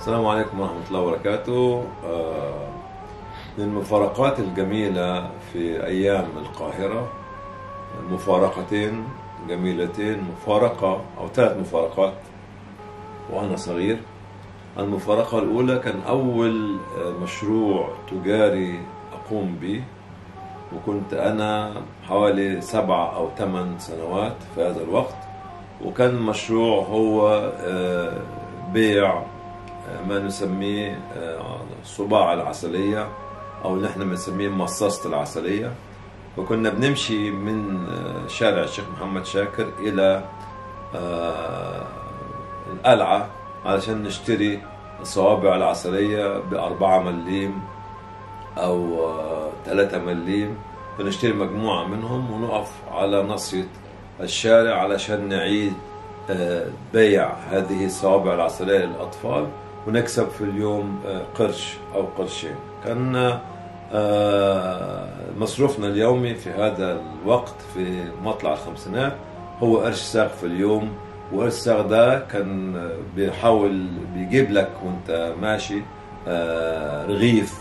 السلام عليكم ورحمة الله وبركاته آه، من المفارقات الجميلة في أيام القاهرة مفارقتين جميلتين مفارقة أو ثلاث مفارقات وأنا صغير المفارقة الأولى كان أول آه، مشروع تجاري أقوم به وكنت أنا حوالي سبع أو ثمان سنوات في هذا الوقت وكان المشروع هو آه، بيع آه، ما نسميه آه، صباع العسلية أو اللي احنا بنسميه مصاصة العسلية وكنا بنمشي من آه، شارع الشيخ محمد شاكر إلى آه، القلعة علشان نشتري صوابع العسلية بأربعة مليم أو آه، ثلاثة مليم ونشتري مجموعة منهم ونقف على ناصية الشارع علشان نعيد آه، بيع هذه الصوابع العسلية للأطفال ونكسب في اليوم آه، قرش أو قرشين كان آه، مصروفنا اليومي في هذا الوقت في مطلع الخمسينات هو قرش ساغ في اليوم وقرش ساغ ده كان آه، بيحاول بيجيب لك وانت ماشي آه، رغيف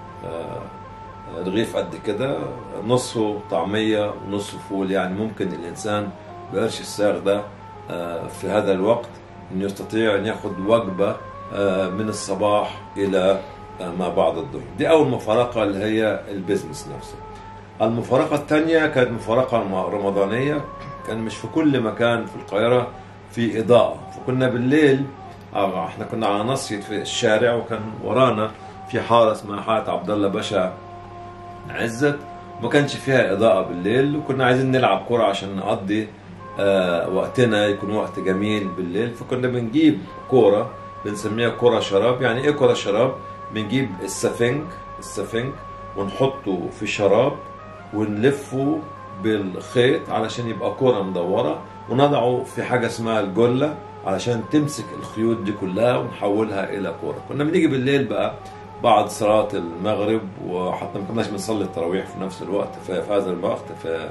آه، رغيف قد كده نصه طعمية ونصه فول يعني ممكن الإنسان بقرش الساغ ده آه، في هذا الوقت أن يستطيع أن يأخذ وجبة آه، من الصباح إلى آه، ما بعد الظهر دي أول مفارقة اللي هي البيزنس نفسه المفارقة الثانية كانت مفارقة رمضانية كان مش في كل مكان في القاهرة في إضاءة فكنا بالليل آه، احنا كنا على نصية في الشارع وكان ورانا في حارة اسمها حارة عبد الله باشا عزت ما كانش فيها إضاءة بالليل وكنا عايزين نلعب كرة عشان نقضي آه وقتنا يكون وقت جميل بالليل فكنا بنجيب كورة بنسميها كرة شراب يعني ايه كرة شراب بنجيب السفنج السفنج ونحطه في شراب ونلفه بالخيط علشان يبقى كرة مدورة ونضعه في حاجة اسمها الجلة علشان تمسك الخيوط دي كلها ونحولها إلى كرة كنا بنيجي بالليل بقى بعد صلاة المغرب وحتى ما كناش بنصلي التراويح في نفس الوقت في, في هذا الوقت في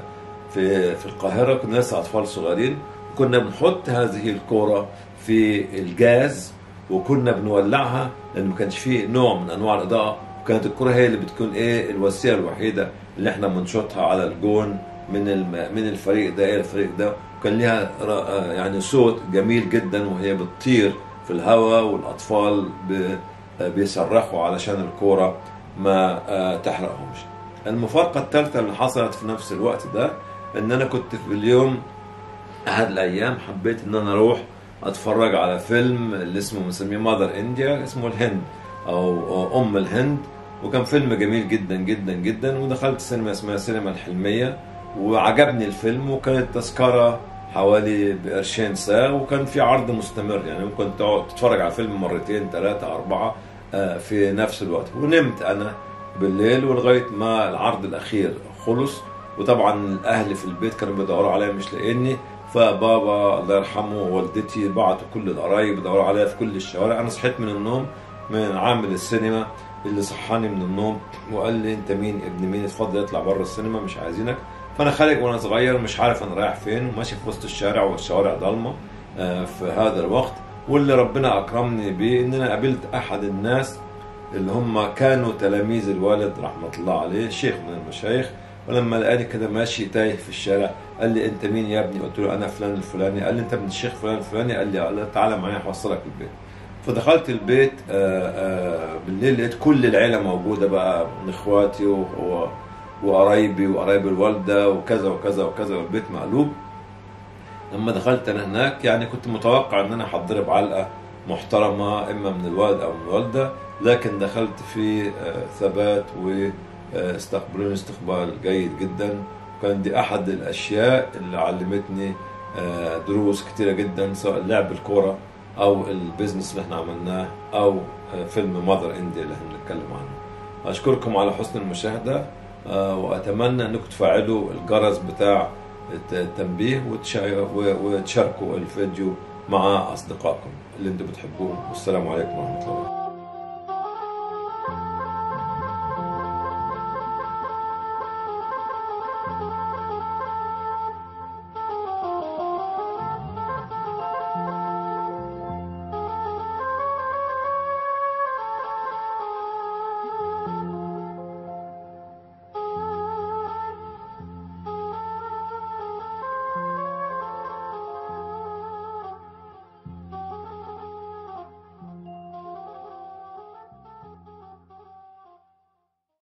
في في القاهرة كنا لسه أطفال صغيرين كنا بنحط هذه الكرة في الجاز وكنا بنولعها لأن ما كانش فيه نوع من أنواع الإضاءة وكانت الكرة هي اللي بتكون إيه الوسيلة الوحيدة اللي إحنا بنشوطها على الجون من الم... من الفريق ده إلى الفريق ده وكان لها ر- يعني صوت جميل جدا وهي بتطير في الهواء والأطفال ب... بيصرخوا علشان الكورة ما آه، تحرقهمش المفارقة الثالثة اللي حصلت في نفس الوقت ده ان انا كنت في اليوم احد الايام حبيت ان انا اروح اتفرج على فيلم اللي اسمه مسميه ماذر انديا اسمه الهند او أو ام الهند وكان فيلم جميل جدا جدا جدا ودخلت سينما اسمها سينما الحلمية وعجبني الفيلم وكانت تذكرة حوالي بقرشين ساعة وكان في عرض مستمر يعني ممكن تقعد تتفرج على الفيلم مرتين ثلاثة أربعة آه، في نفس الوقت ونمت أنا بالليل ولغاية ما العرض الأخير خلص وطبعا الأهل في البيت كانوا بيدوروا عليا مش لاقيني فبابا الله يرحمه ووالدتي بعتوا كل القرايب يدوروا عليا في كل الشوارع أنا صحيت من النوم من عامل السينما اللي صحاني من النوم وقال لي انت مين ابن مين اتفضل اطلع بره السينما مش عايزينك فانا خارج وانا صغير مش عارف انا رايح فين وماشي في وسط الشارع والشوارع ضلمه آه، في هذا الوقت واللي ربنا اكرمني بيه ان انا قابلت احد الناس اللي هم كانوا تلاميذ الوالد رحمه الله عليه شيخ من المشايخ ولما لقاني كده ماشي تايه في الشارع قال لي انت مين يا ابني قلت له انا فلان الفلاني قال لي انت ابن الشيخ فلان الفلاني قال لي قال لي تعالى معايا هوصلك البيت فدخلت البيت آه، آه، بالليل لقيت كل العيله موجوده بقى من اخواتي و- و- وقرايبي وقرايب الوالده وكذا وكذا وكذا والبيت مقلوب لما دخلت انا هناك يعني كنت متوقع ان انا هتضرب علقه محترمه اما من الوالد او من الوالده لكن دخلت في آه، ثبات واستقبلوني استقبال جيد جدا وكان دي احد الاشياء اللي علمتني آه، دروس كتيره جدا سواء لعب الكوره او البيزنس اللي احنا عملناه او آه، فيلم ماذر انديا اللي احنا بنتكلم عنه اشكركم على حسن المشاهده آه، واتمنى انكم تفعلوا الجرس بتاع الت- التنبيه وتشا- و- وتشاركوا الفيديو مع اصدقائكم اللي انتم بتحبوهم والسلام عليكم ورحمه الله وبركاته